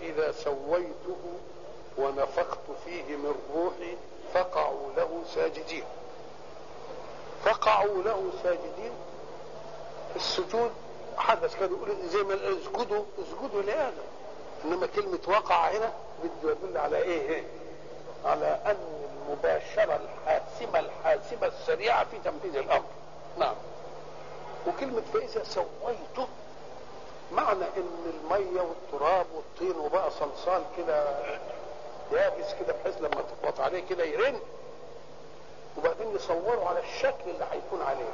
فإذا سويته ونفخت فيه من روحي فقعوا له ساجدين فقعوا له ساجدين السجود حدث كان يقول زي ما اسجدوا اسجدوا لآدم انما كلمة وقع هنا بده يدل على ايه ايه على ان المباشرة الحاسمة الحاسمة السريعة في تنفيذ الامر نعم وكلمة فإذا سويته معنى ان المية والتراب والطين وبقى صلصال كده يابس كده بحيث لما تضغط عليه كده يرن وبعدين يصوروا على الشكل اللي هيكون عليه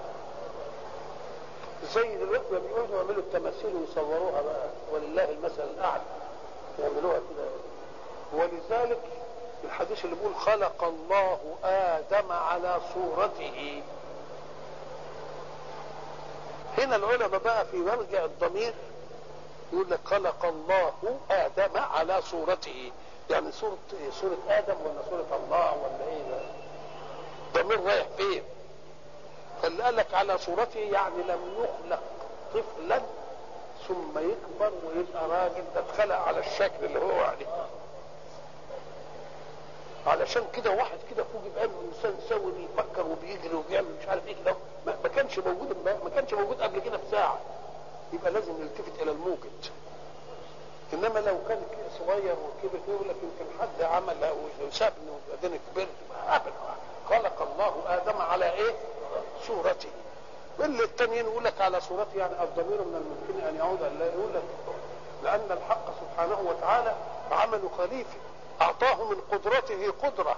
زي دلوقتي ما بيقعدوا يعملوا التماثيل ويصوروها بقى ولله المثل الاعلى يعملوها كده ولذلك الحديث اللي بيقول خلق الله ادم على صورته هنا العلماء بقى في مرجع الضمير يقول لك خلق الله ادم على صورته يعني صورة إيه؟ صورة ادم ولا صورة الله ولا ايه ده ضمير رايح فين فاللي قال لك على صورته يعني لم يخلق طفلا ثم يكبر ويبقى راجل ده اتخلق على الشكل اللي هو عليه علشان كده واحد كده فوق يبقى انسان سوي بيفكر وبيجري وبيعمل مش عارف ايه كده ما ما كانش موجود ما كانش موجود قبل كده بساعه يبقى لازم نلتفت الى الموجد انما لو كان صغير وكبر يقول لك يمكن حد عمل وسابني وبعدين كبرت ابدا خلق الله ادم على ايه؟ صورته واللي التانيين يقول لك على صورته يعني الضمير من الممكن ان يعود لا يقول لك لان الحق سبحانه وتعالى عمل خليفه اعطاه من قدرته قدره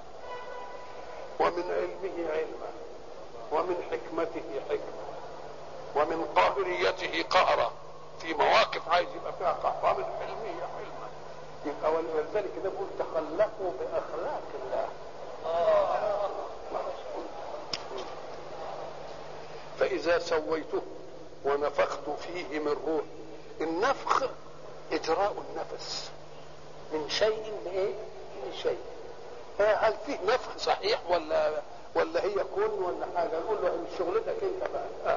ومن علمه علما ومن حكمته حكمه ومن قاهريته قهرا في مواقف عايز يبقى فيها قهر ومن حلمه حلما يبقى ولذلك ده بيقول تخلقوا باخلاق الله فإذا سويته ونفخت فيه من روح النفخ إجراء النفس من شيء لإيه؟ لشيء هل فيه نفخ صحيح ولا ولا هي كون ولا حاجة نقول له شغلتك أنت بقى آه.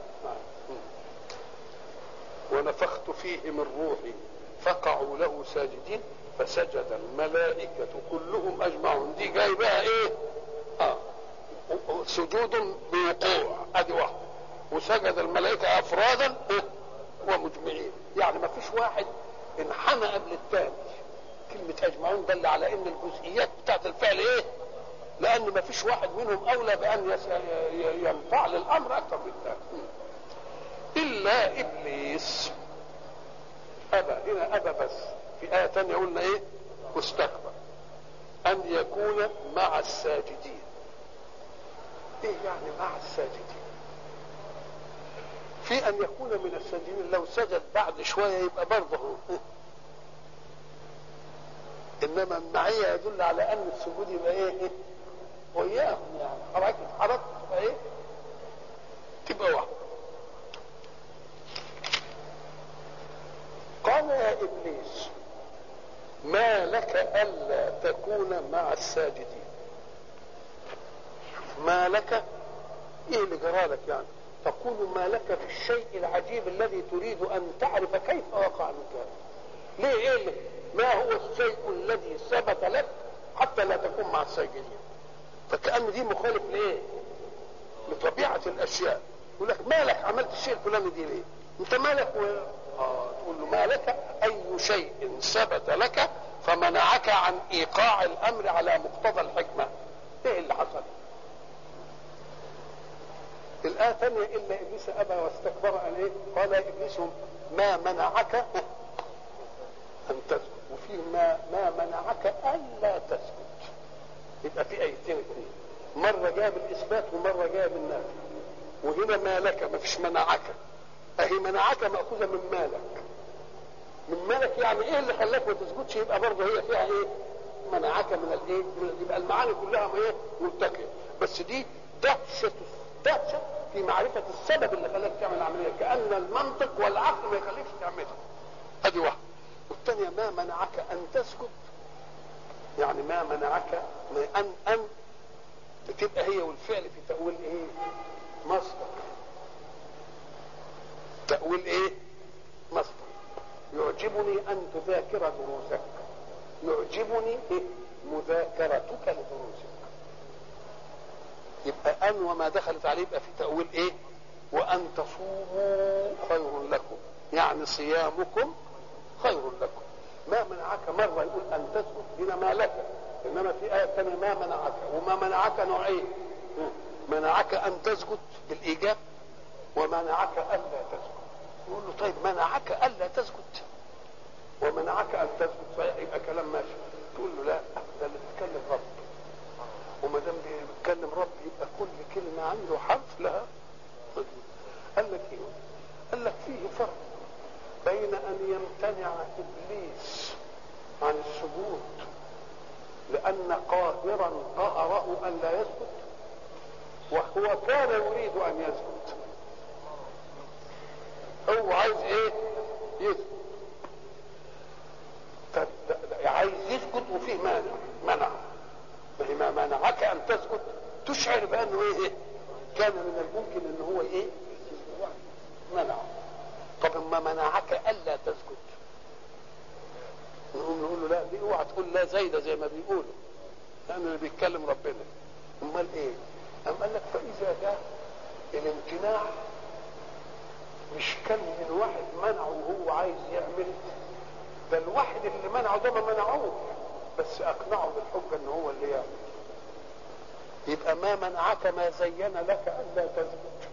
ونفخت فيه من روحي فقعوا له ساجدين فسجد الملائكة كلهم أجمعون دي جاي بقى إيه؟ آه سجود بوقوع ادي واحده وسجد الملائكه افرادا ومجمعين يعني ما فيش واحد انحنى قبل الثاني كلمه اجمعون دل على ان الجزئيات بتاعت الفعل ايه لان ما فيش واحد منهم اولى بان يس... ينفعل الامر اكثر من الثاني الا ابليس ابى هنا ابى بس في ايه ثانيه قلنا ايه واستكبر ان يكون مع الساجدين ايه يعني مع الساجدين في ان يكون من الساجدين لو سجد بعد شويه يبقى برضه انما المعيه يدل على ان السجود يبقى ايه وياهم يعني حركه حركه تبقى ايه تبقى واحده قال يا ابليس ما لك الا تكون مع الساجدين ما لك ايه اللي جرالك يعني تقول ما لك في الشيء العجيب الذي تريد ان تعرف كيف وقع منك ليه ايه اللي ما هو الشيء الذي ثبت لك حتى لا تكون مع الساجدين فكأن دي مخالف لايه لطبيعة الاشياء يقول لك مالك عملت الشيء الفلاني دي ليه انت مالك و... آه تقول له مالك اي شيء ثبت لك فمنعك عن ايقاع الامر على مقتضى الحكمة ايه اللي حصل الآية ثانية إلا إبليس أبى واستكبر أن إيه؟ قال يا إبليس ما منعك أن تسجد وفي ما ما منعك ألا تسجد يبقى في آيتين اثنين مرة جاء بالإثبات ومرة جاء بالنفي وهنا ما لك ما فيش منعك أهي منعك مأخوذة من مالك من مالك يعني إيه اللي خلاك ما تسجدش يبقى برضه هي فيها إيه؟ منعك من الإيه؟ يبقى المعاني كلها إيه؟ ملتقية بس دي دهشة دهشة في معرفة السبب اللي خلاك تعمل العملية كأن المنطق والعقل ما يخليكش تعملها ادي واحد والثانية ما منعك ان تسكت يعني ما منعك ان ان تبقى هي والفعل في تأويل ايه مصدر تأويل ايه مصدر يعجبني ان تذاكر دروسك يعجبني إيه؟ مذاكرتك لدروسك يبقى ان وما دخلت عليه يبقى في تاويل ايه وان تصوموا خير لكم يعني صيامكم خير لكم ما منعك مره يقول ان تسجد هنا ما لك انما في ايه ثانيه ما منعك وما منعك نوعين منعك ان تسجد بالايجاب ومنعك الا تسجد يقول له طيب منعك الا تسجد ومنعك ان تسجد صحيح يبقى كلام ماشي تقول له لا ده اللي بيتكلم رب وما دام بيتكلم رب يبقى كل كلمه عنده حرف لها قال لك ايه؟ قال لك فيه فرق بين ان يمتنع ابليس عن السجود لان قاهرا قهره ان لا يسجد وهو كان يريد ان يسجد هو عايز ايه يسجد عايز يسجد وفيه مانع منع ما ما منعك ان تسجد تشعر بانه ايه كان من الممكن ان هو ايه منع طب ما منعك الا تسجد نقوم نقول له لا دي اوعى تقول لا زايده زي ما بيقولوا لان اللي بيتكلم ربنا امال ايه أم قال لك فإذا جاء الامتناع مش كان من واحد منعه وهو عايز يعمل ده الواحد اللي منعه ده ما منعوه بس أقنعه بالحجة إن هو اللي يعمل يبقى ما منعك ما زين لك ألا تثبت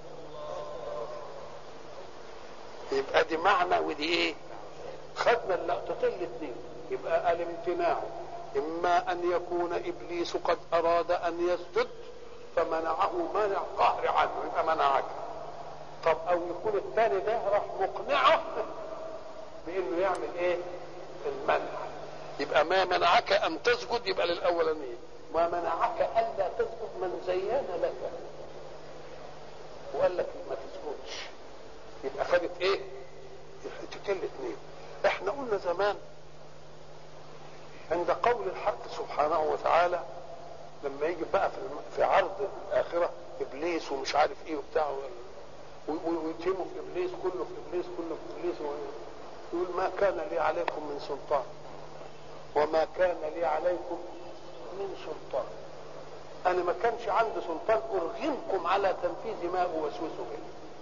يبقى دي معنى ودي إيه؟ خدنا اللقطتين الاثنين يبقى الامتناع إما أن يكون إبليس قد أراد أن يسجد فمنعه مانع قهر عنه يبقى منعك طب او يكون الثاني ده راح مقنعه بانه يعمل ايه المنع يبقى ما منعك ان تسجد يبقى للاولانيه ما منعك الا تسجد من زين لك وقال لك ما تسجدش يبقى خدت ايه الحتتين الاثنين احنا قلنا زمان عند قول الحق سبحانه وتعالى لما يجي بقى في في عرض الاخره ابليس ومش عارف ايه وبتاع ويتهموا في ابليس كله في ابليس كله في ابليس يقول ما كان لي عليكم من سلطان وما كان لي عليكم من سلطان انا ما كانش عندي سلطان ارغمكم على تنفيذ ما اوسوس به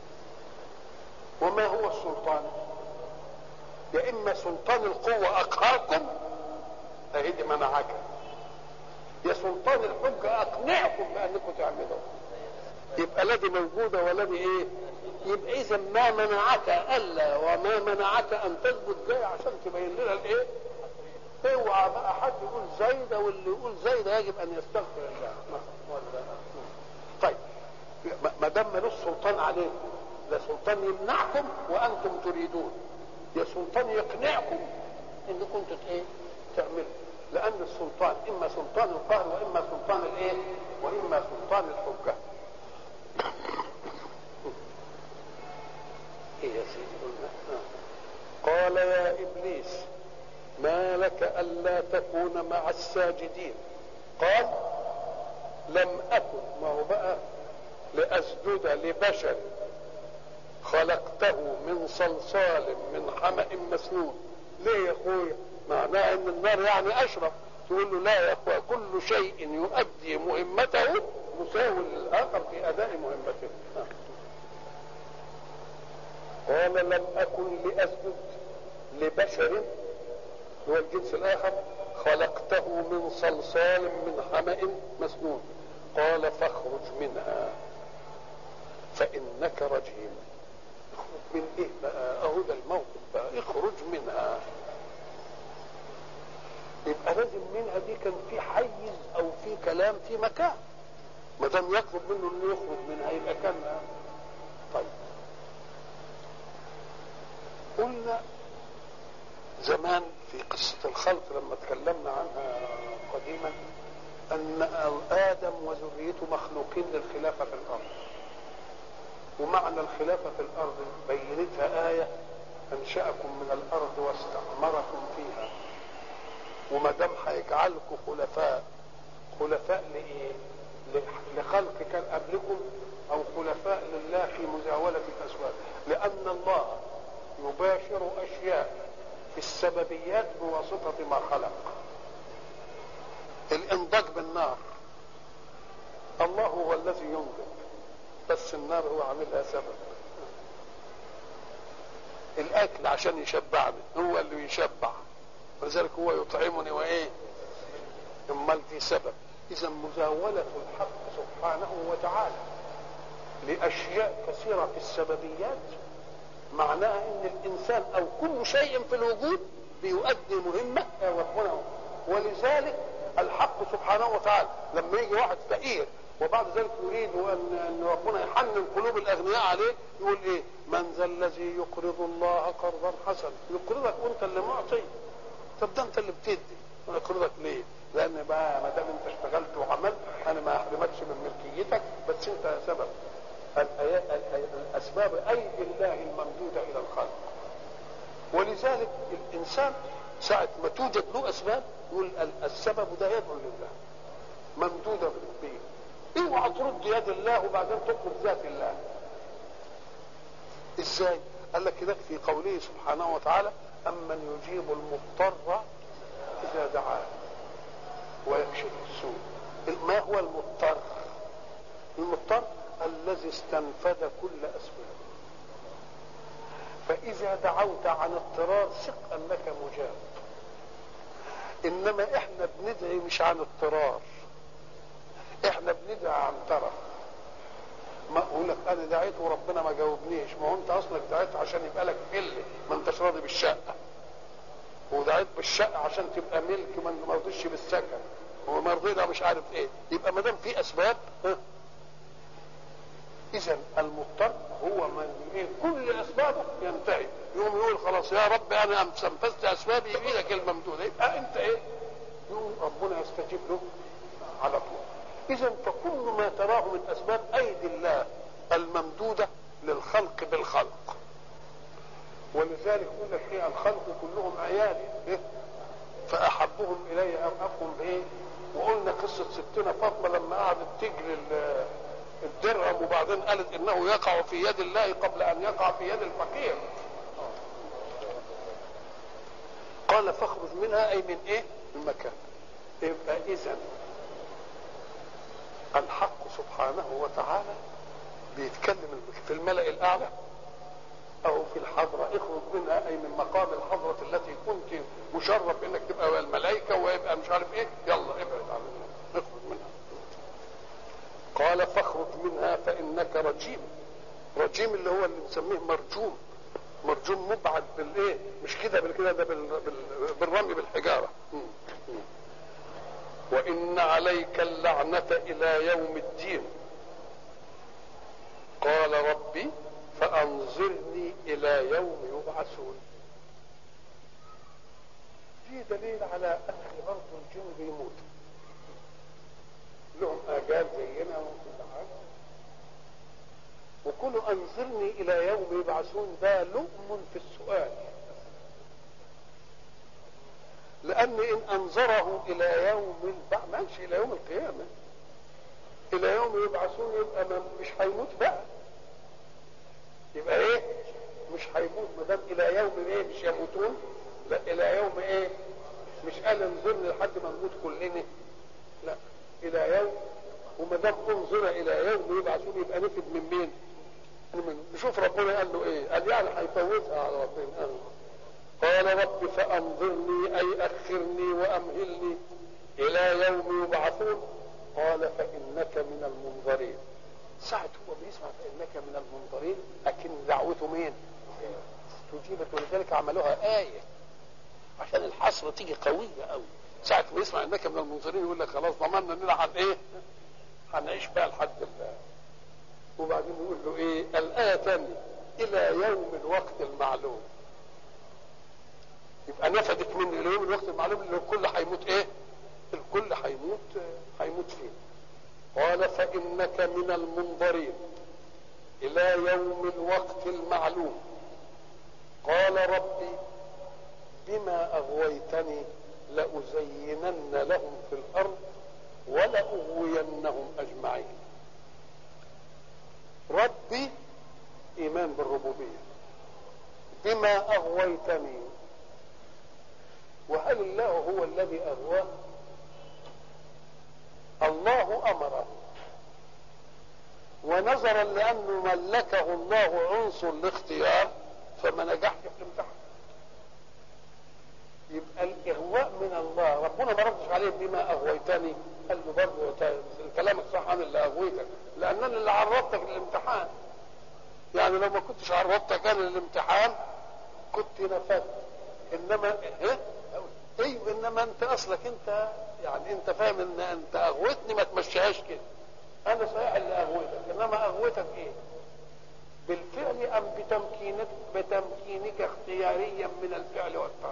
وما هو السلطان يا اما سلطان القوه اقهركم اهي دي منعك يا سلطان الحجة أقنعكم بأنكم تعملوا يبقى لا دي موجودة ولا دي إيه يبقى إذا ما منعك ألا وما منعك أن تثبت جاي عشان تبين لنا الإيه اوعى بقى حد يقول زايدة واللي يقول زايدة يجب أن يستغفر الله ولا طيب ما دام ملوش سلطان عليكم لا سلطان يمنعكم وأنتم تريدون يا سلطان يقنعكم إنكم إيه تعملوا لأن السلطان إما سلطان القهر وإما سلطان الإيه؟ وإما سلطان الحجة. إيه يا سيدي قلنا؟ قال يا إبليس ما لك ألا تكون مع الساجدين؟ قال لم أكن ما هو بقى لأسجد لبشر خلقته من صلصال من حمأ مسنون ليه يا أخويا؟ معناه ان النار يعني اشرف تقول له لا يا اخوة كل شيء يؤدي مهمته مساو للاخر في اداء مهمته قال لم اكن لاسجد لبشر هو الجنس الاخر خلقته من صلصال من حمأ مسنون قال فاخرج منها فانك رجيم اخرج من ايه بقى اهو ده الموقف بقى اخرج منها يبقى لازم منها دي كان في حيز او في كلام في مكان ما دام يطلب منه انه يخرج منها يبقى كان طيب قلنا زمان في قصة الخلق لما تكلمنا عنها قديما أن آدم وذريته مخلوقين للخلافة في الأرض ومعنى الخلافة في الأرض بينتها آية أنشأكم من الأرض واستعمركم فيها وما دام هيجعلكم خلفاء خلفاء لايه؟ لخلق كان قبلكم او خلفاء لله في مزاوله الاسواق لان الله يباشر اشياء السببيات بواسطة ما خلق الانضاج بالنار الله هو الذي ينضج بس النار هو عاملها سبب الاكل عشان يشبعني هو اللي يشبع ولذلك هو يطعمني وايه امال دي سبب اذا مزاوله الحق سبحانه وتعالى لاشياء كثيره في السببيات معناها ان الانسان او كل شيء في الوجود بيؤدي مهمه ربنا ولذلك الحق سبحانه وتعالى لما يجي واحد فقير وبعد ذلك يريد ان ان ربنا يحنن قلوب الاغنياء عليه يقول ايه؟ من ذا الذي يقرض الله قرضا حسنا يقرضك وانت اللي معطي طب ده انت اللي بتدي يقرضك ليه؟ لان بقى ما دام انت اشتغلت وعملت انا ما احرمكش من ملكيتك بس انت سبب الاسباب ايدي الله الممدوده الى الخلق ولذلك الانسان ساعه ما توجد له اسباب يقول السبب ده يدعو لله ممدوده به اوعى ترد يد الله وبعدين تطلب ذات الله ازاي قال لك هناك في قوله سبحانه وتعالى امن يجيب المضطر اذا دعاه ويكشف السوء ما هو المضطر المضطر الذي استنفذ كل اسبابه فاذا دعوت عن اضطرار ثق انك مجاب انما احنا بندعي مش عن اضطرار احنا بندعي عن ترف ما اقول لك انا دعيت وربنا ما جاوبنيش ما هو انت اصلك دعيت عشان يبقى لك فله ما انتش راضي بالشقه ودعيت بالشقه عشان تبقى ملك ما رضيش بالسكن وما رضينا مش عارف ايه يبقى ما دام في اسباب اذا المضطر هو من إيه كل اسبابه ينتهي يقوم يقول خلاص يا رب انا استنفذت اسبابي بايدك الممدوده يبقى انت ايه يقول ربنا يستجيب له على طول اذا فكل ما تراه من اسباب ايدي الله الممدوده للخلق بالخلق ولذلك يقول لك ايه الخلق كلهم عيالي إيه؟ فاحبهم الي ارأفهم ايه وقلنا قصه ستنا فاطمه لما قعدت تجري الدرهم وبعدين قالت انه يقع في يد الله قبل ان يقع في يد الفقير قال فاخرج منها اي من ايه المكان يبقى اذا الحق سبحانه وتعالى بيتكلم في الملأ الأعلى أو في الحضرة اخرج منها أي من مقام الحضرة التي كنت مشرف إنك تبقى الملائكة ويبقى مش عارف إيه يلا ابعد عنها اخرج منها قال فاخرج منها فإنك رجيم رجيم اللي هو اللي نسميه مرجوم مرجوم مبعد بالايه مش كده بالكده ده بال... بال... بالرمي بالحجاره وان عليك اللعنه الى يوم الدين قال ربي فانظرني الى يوم يبعثون في دليل على ان برضه الجن بيموت لهم اجال زينا وكل حاجه وكل انظرني الى يوم يبعثون ده لؤم في السؤال لان ان انظره الى يوم البعث ماشي الى يوم القيامه الى يوم يبعثون يبقى ما مش هيموت بقى يبقى ايه مش هيموت ما دام الى يوم ايه مش يموتون لا الى يوم ايه مش قال انظرني لحد ما نموت كلنا لا الى يوم وما دام انظر الى يوم يبعثون يبقى نفد من مين؟ نشوف ربنا قال له ايه؟ قال يعني هيفوتها على ربنا قال قال رب فانظرني اي اخرني وامهلني الى يوم يبعثون قال فانك من المنظرين ساعة هو بيسمع فانك من المنظرين لكن دعوته مين؟ استجيبت ولذلك عملوها آية عشان الحصر تيجي قوية قوي ساعة ما يسمع انك من المنظرين يقول لك خلاص ضمننا اننا هن ايه؟ هنعيش بقى لحد الله وبعدين يقول له ايه؟ الآية تانية إلى يوم الوقت المعلوم يبقى نفدت من الى يوم الوقت المعلوم اللي الكل هيموت ايه؟ الكل هيموت هيموت فيه قال فإنك من المنظرين إلى يوم الوقت المعلوم قال ربي بما أغويتني لأزينن لهم في الأرض ولأغوينهم أجمعين ربي إيمان بالربوبية بما أغويتني وهل الله هو الذي اغواه الله امره ونظرا لانه ملكه الله عنصر الاختيار فما نجحش في الامتحان يبقى الاغواء من الله ربنا ما ردش عليه بما اغويتني قال له برضه كلامك صح انا اللي اغويتك لان انا اللي عرضتك للامتحان يعني لو ما كنتش عرضتك انا للامتحان كنت نفذت انما ايه ايوه انما انت اصلك انت يعني انت فاهم ان انت اغويتني ما تمشيهاش كده انا صحيح اللي اغويتك انما اغويتك ايه بالفعل ام بتمكينك بتمكينك اختياريا من الفعل والترك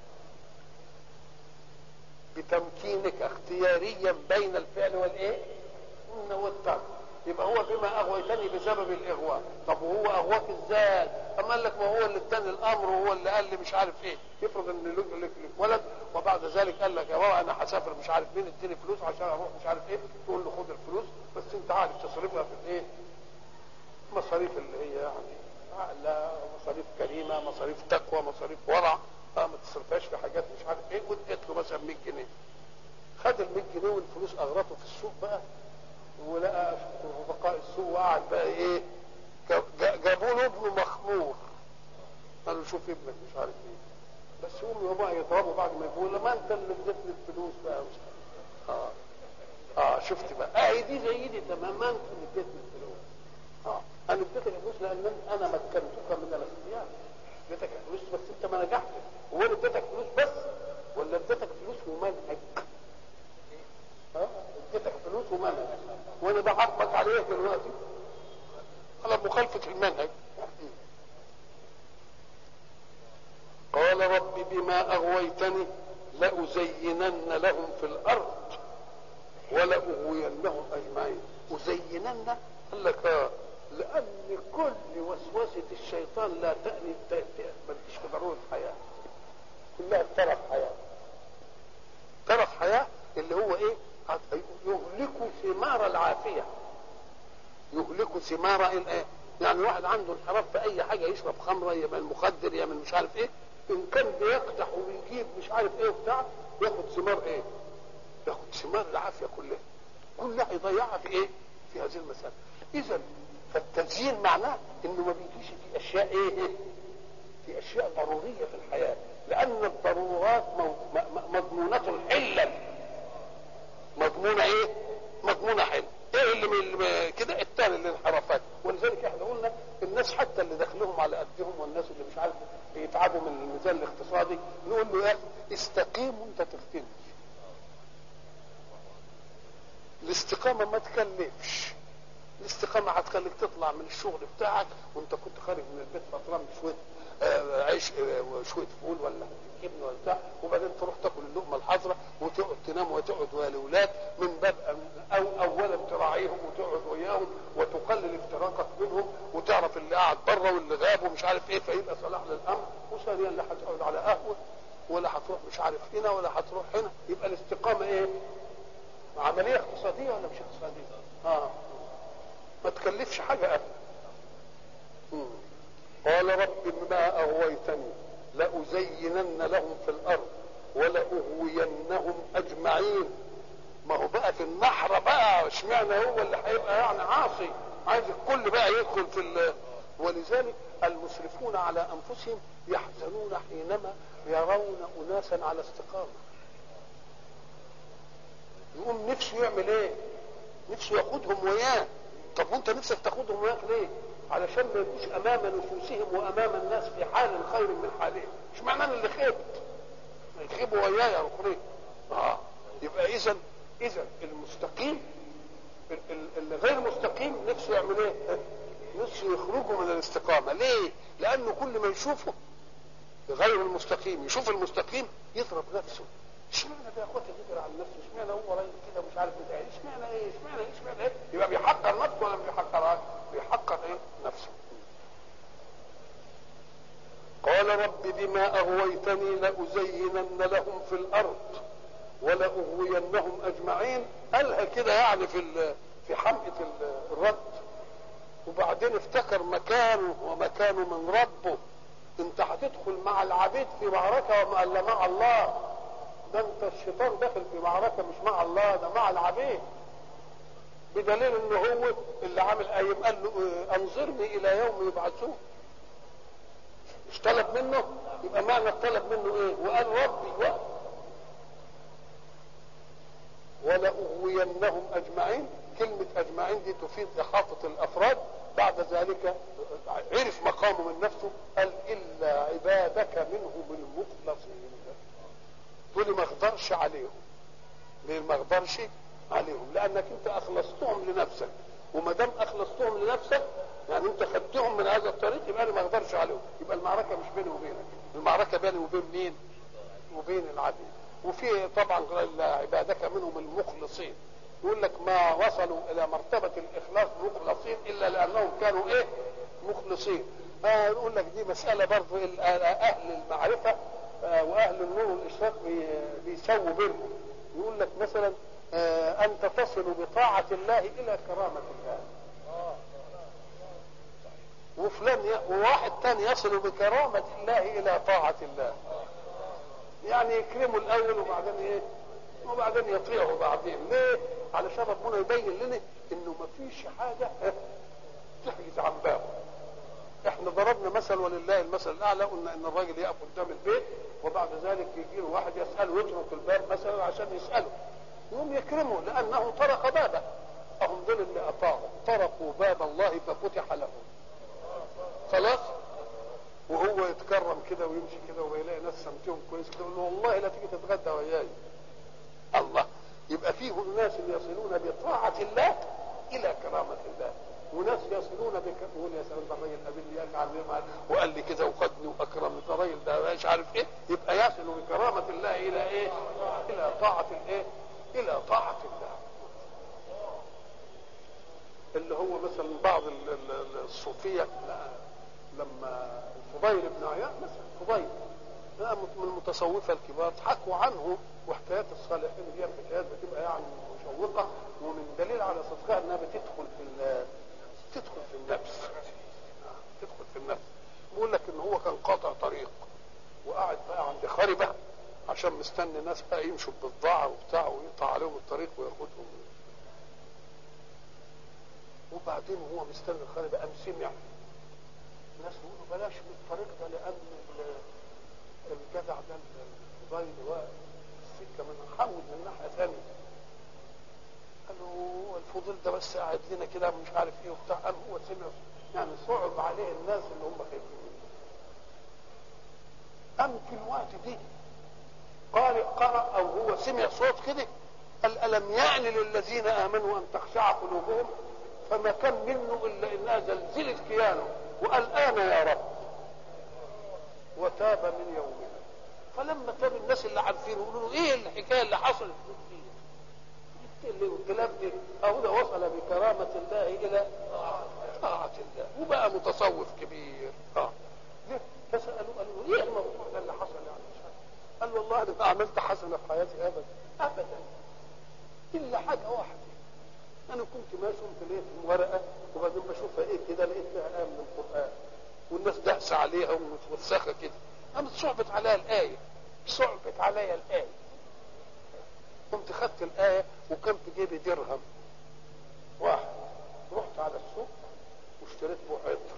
بتمكينك اختياريا بين الفعل والايه والترك يبقى هو بما اغويتني بسبب الاغواء طب وهو اغواك ازاي اما قال لك ما هو اللي اداني الامر وهو اللي قال لي مش عارف ايه يفرض ان لك لك ولد وبعد ذلك قال لك يا بابا انا هسافر مش عارف مين اديني فلوس عشان اروح مش عارف ايه تقول له خد الفلوس بس انت عارف تصرفها في الايه مصاريف اللي هي يعني لا مصاريف كريمه مصاريف تقوى مصاريف ورع اه ما تصرفهاش في حاجات مش عارف ايه واديت له مثلا 100 جنيه خد ال 100 جنيه والفلوس اغرته في السوق بقى ولقى رفقاء السوق وقعد بقى ايه جابوا له ابنه مخمور قالوا شوف ابنك مش عارف ايه بس امي وابوها يضربوا بعد ما يقولوا ما انت اللي اديتني الفلوس بقى مش اه اه شفت بقى اه دي زي دي تمام ما انت اللي اديتني الفلوس اه انا اديتك الفلوس لان انا مكنتك من الاختيار اديتك الفلوس بس انت ما نجحتش هو انا اديتك فلوس بس ولا اديتك فلوس ومنهج اه اديتك فلوس ومنهج وانا بعاقبك عليه دلوقتي على مخالفة المنهج قال رب بما أغويتني لأزينن لهم في الأرض ولأغوينهم أجمعين أزينن قال لك آه لأن كل وسوسة الشيطان لا تأني ما تجيش في ضرورة حياة كلها ترف حياة ترف حياة اللي هو إيه يهلك ثمار العافية يهلك ثمار الايه يعني واحد عنده انحراف في اي حاجه يشرب خمره يبقى المخدر يعمل مش عارف ايه ان كان بيقدح وبيجيب مش عارف ايه وبتاع ياخد ثمار ايه ياخد ثمار العافيه كلها كلها يضيعها في ايه في هذه المساله اذا فالتزيين معناه انه ما بيجيش في اشياء ايه في اشياء ضروريه في الحياه لان الضرورات مضمونه حلا مضمونه ايه مضمونه حل ايه اللي من كده التاني الانحرافات ولذلك احنا قلنا الناس حتى اللي دخلهم على قدهم والناس اللي مش عارف بيتعبوا من الميزان الاقتصادي نقول له يا استقيم وانت تختمش الاستقامة ما تكلفش الاستقامة هتخليك تطلع من الشغل بتاعك وانت كنت خارج من البيت فطران بشوية آه عيش آه شوية فول ولا جبنة ولا بتاع وبعدين تروح تاكل اللقمة الحضرة وتقعد تنام وتقعد ويا الاولاد من باب او اولا تراعيهم وتقعد وياهم وتقلل افتراقك منهم وتعرف اللي قاعد بره واللي غاب ومش عارف ايه فيبقى صلاح للامر وثانيا لا هتقعد على قهوه ولا هتروح مش عارف هنا ولا هتروح هنا يبقى الاستقامه ايه؟ عمليه اقتصاديه ولا مش اقتصاديه؟ اه ما تكلفش حاجه ابدا قال رب بما اغويتني لازينن لهم في الارض ولاغوينهم اجمعين ما هو بقى في النحر بقى اشمعنى هو اللي هيبقى يعني عاصي عايز الكل بقى يدخل في ال... ولذلك المسرفون على انفسهم يحزنون حينما يرون اناسا على استقامه يقوم نفسه يعمل ايه نفسه ياخدهم وياه طب وانت نفسك تاخدهم وياك ليه علشان ما يبقوش امام نفوسهم وامام الناس في حال خير من حالهم مش معنى انا اللي خبت يخيبوا وياي يا اخرين اه يبقى اذا اذا المستقيم اللي غير مستقيم نفسه يعمل ايه؟ نفسه يخرجوا من الاستقامه ليه؟ لانه كل ما يشوفه غير المستقيم يشوف المستقيم يضرب نفسه اشمعنى ده يا اخواتي يقدر على نفسه اشمعنى هو راجل كده مش عارف بتاع اشمعنى ايه اشمعنى ايه اشمعنى ايه يبقى بيحقر نفسه ولا مش بيحقرها بيحقر ايه نفسه قال رب بما اغويتني لازينن لهم في الارض ولاغوينهم اجمعين قالها كده يعني في في حمقه الرد وبعدين افتكر مكانه ومكانه من ربه انت هتدخل مع العبيد في معركة ولا مع الله ده انت الشيطان داخل في معركة مش مع الله ده مع العبيد بدليل ان هو اللي عامل ايام قال له انظرني الى يوم يبعثون مش طلب منه يبقى معنى الطلب منه ايه وقال ربي و... ولأغوينهم أجمعين كلمة أجمعين دي تفيد إحاطة الأفراد بعد ذلك عرف مقامه من نفسه قال إلا عبادك منهم المخلصين دول ما اقدرش عليهم ليه ما اقدرش عليهم لأنك أنت أخلصتهم لنفسك وما دام أخلصتهم لنفسك يعني أنت خدتهم من هذا الطريق يبقى أنا ما اقدرش عليهم يبقى المعركة مش بيني وبينك المعركة بيني وبين مين؟ وبين العبيد وفي طبعا عبادك منهم المخلصين يقول لك ما وصلوا الى مرتبه الاخلاص مخلصين الا لانهم كانوا ايه مخلصين آه يقول لك دي مساله برضه اهل المعرفه آه واهل النور والاشراق بيسووا بينهم يقول لك مثلا آه انت تصل بطاعه الله الى كرامه الله وفلان ي... وواحد تاني يصل بكرامه الله الى طاعه الله يعني يكرموا الاول وبعدين ايه وبعدين يطيعوا بعدين ليه علشان ربنا يبين لنا انه ما فيش حاجه تحجز عن بابه احنا ضربنا مثل ولله المثل الاعلى قلنا ان الراجل يقف قدام البيت وبعد ذلك يجي له واحد يساله يترك الباب مثلا عشان يساله يقوم يكرمه لانه طرق بابه هم دول اللي اطاعوا طرقوا باب الله ففتح لهم خلاص وهو يتكرم كده ويمشي كده ويلاقي ناس سمتهم كويس كده يقول له والله لا تيجي تتغدى وياي الله يبقى فيه ناس يصلون بطاعة الله إلى كرامة الله وناس يصلون بك يقول يا سلام ده الراجل قابلني قال وقال لي كذا وخدني واكرمني ده الراجل ده مش عارف ايه يبقى يصل بكرامة الله إلى ايه؟ إلى طاعة الايه؟ إلى طاعة الله اللي هو مثلا بعض الصوفية لما فضيل بن عياض مثلا فضيل ده من المتصوفة الكبار حكوا عنه وحكايات الصالحين دي حكايات بتبقى يعني مشوقة ومن دليل على صدقها انها بتدخل في تدخل في النفس تدخل في النفس بيقول لك ان هو كان قاطع طريق وقاعد بقى عند خربة عشان مستني ناس بقى يمشوا بالضاعة وبتاع ويقطع عليهم الطريق وياخدهم وبعدين وهو مستني الخربة قام سمع الناس بيقولوا بلاش من الطريق ده لان الجدع ده الفضيل واقف السكه من حول من ناحيه ثانيه قال له الفضيل ده بس قاعد لنا كده مش عارف ايه وبتاع قال هو سمع يعني صعب عليه الناس اللي هم خايفين منه قام في الوقت دي قارئ قرأ او هو سمع صوت كده قال ألم يعني للذين آمنوا أن تخشع قلوبهم فما كان منه إلا إنها زلزلت كيانه وقال انا يا رب وتاب من يومنا فلما تاب الناس اللي عارفين يقولوا له ايه الحكايه اللي حصلت دي الكلام دي اهو ده وصل بكرامه الله الى طاعه الله وبقى متصوف كبير اه ليه فسالوا قالوا له ايه الموضوع ده اللي حصل يعني قال له والله انا ما عملت حسنه في حياتي ابدا ابدا الا حاجه واحده انا كنت ماشي قمت لقيت ورقه وبعدين بشوفها ايه كده لقيت فيها ايه من القران والناس دهس عليها ومتوسخه كده قامت صعبت عليها الايه صعبت عليا الايه قمت خدت الايه وكان في جيبي درهم واحد رحت على السوق واشتريت به عطر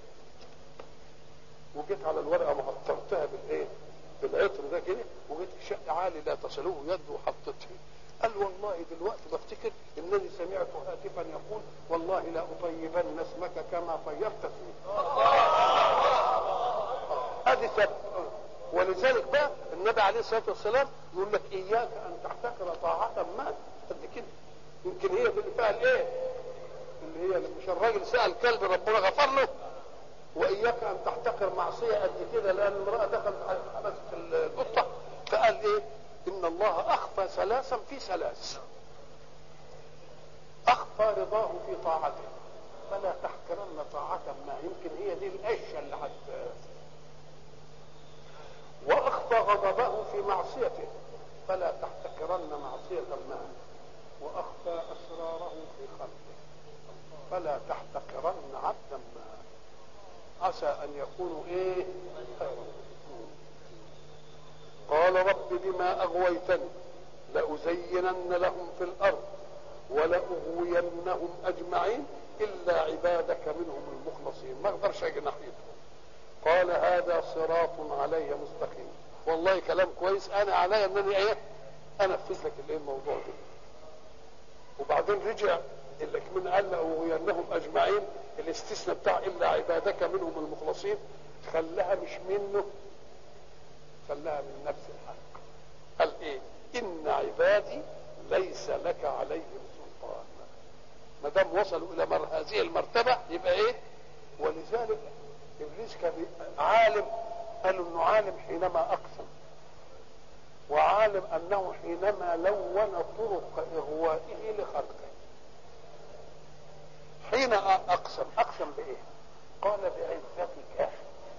وجيت على الورقه معطرتها بالايه بالعطر ده كده وجيت شق عالي لا تصله يد وحطيتها قال والله دلوقتي بفتكر انني سمعت هاتفا يقول والله لا اطيبن اسمك كما طيبت فيه ادي سبب ولذلك بقى النبي عليه الصلاه والسلام يقول لك اياك ان تحتكر طاعه ما قد كده يمكن هي اللي فيها الايه اللي هي مش الراجل سال كلب ربنا غفر له واياك ان تحتقر معصيه قد كده لان امراه دخلت حبست القطه فقال ايه ان الله اخفى ثلاثا في ثلاث اخفى رضاه في طاعته فلا تحقرن طاعة ما يمكن هي دي الاشياء اللي حت واخفى غضبه في معصيته فلا تحتكرن معصية ما واخفى اسراره في خلقه فلا تحتقرن عبدا ما عسى ان يكونوا ايه خيرا قال رب بما اغويتني لازينن لهم في الارض ولاغوينهم اجمعين الا عبادك منهم المخلصين ما اقدرش اجي ناحيتهم قال هذا صراط علي مستقيم والله كلام كويس انا علي انني ايه انفذ لك الايه الموضوع ده وبعدين رجع اللي من قال لاغوينهم اجمعين الاستثناء بتاع الا عبادك منهم المخلصين خلاها مش منه خلاها من نفس الحق قال ايه ان عبادي ليس لك عليهم سلطان ما دام وصلوا الى مر هذه المرتبه يبقى ايه ولذلك ابليس كان عالم قالوا انه عالم حينما اقسم وعالم انه حينما لون طرق اغوائه لخلقه حين اقسم اقسم بايه قال بعزتك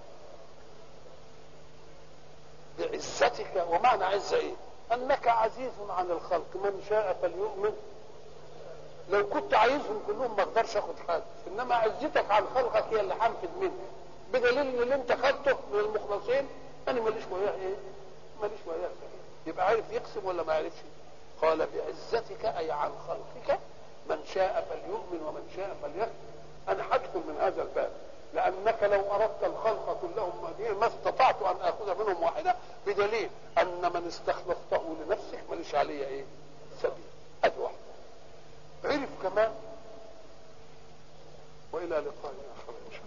بعزتك ومعنى عزه ايه انك عزيز عن الخلق من شاء فليؤمن لو كنت عايزهم كلهم ما اقدرش اخد حاجه انما عزتك عن خلقك هي اللي هنفذ منك بدليل ان اللي انت خدته من المخلصين انا ماليش وياه ايه ماليش وياه يبقى عارف يقسم ولا ما عرفش قال بعزتك اي عن خلقك من شاء فليؤمن ومن شاء فليكفر انا هدخل من هذا الباب لانك لو اردت الخلق كلهم ما استطعت ان اخذ منهم واحده بدليل ان من استخلصته لنفسك ماليش عليه ايه سبيل ادي واحده عرف كمان والى لقاء اخر